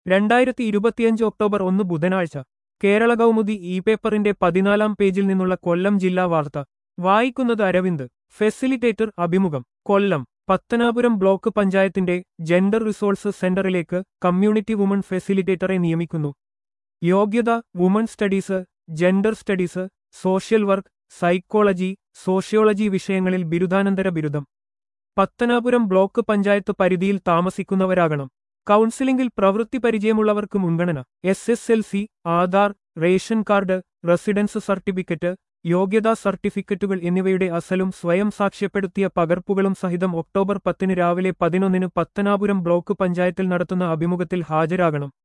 രണ്ടായിരത്തി ഇരുപത്തിയഞ്ച് ഒക്ടോബർ ഒന്ന് ബുധനാഴ്ച കേരള കൗമുദി ഇ പേപ്പറിന്റെ പതിനാലാം പേജിൽ നിന്നുള്ള കൊല്ലം ജില്ലാ വാർത്ത വായിക്കുന്നത് അരവിന്ദ് ഫെസിലിറ്റേറ്റർ അഭിമുഖം കൊല്ലം പത്തനാപുരം ബ്ലോക്ക് പഞ്ചായത്തിന്റെ ജെൻഡർ റിസോഴ്സ് സെന്ററിലേക്ക് കമ്മ്യൂണിറ്റി വുമൺ ഫെസിലിറ്റേറ്ററെ നിയമിക്കുന്നു യോഗ്യത woman studies gender studies social work psychology sociology വിഷയങ്ങളിൽ ബിരുദാനന്തര ബിരുദം പത്തനാപുരം ബ്ലോക്ക് പഞ്ചായത്ത് പരിധിയിൽ താമസിക്കുന്നവരാകണം കൗൺസിലിംഗിൽ പ്രവൃത്തി പരിചയമുള്ളവർക്ക് മുൻഗണന S S L C Aadhaar ration card residence certificate യോഗ്യതാ സർട്ടിഫിക്കറ്റുകൾ എന്നിവയുടെ അസലും സ്വയം സാക്ഷ്യപ്പെടുത്തിയ പകർപ്പുകളും സഹിതം ഒക്ടോബർ പത്തിന് രാവിലെ പതിനൊന്നിന് പത്തനാപുരം ബ്ലോക്ക് പഞ്ചായത്തിൽ നടത്തുന്ന അഭിമുഖത്തിൽ ഹാജരാകണം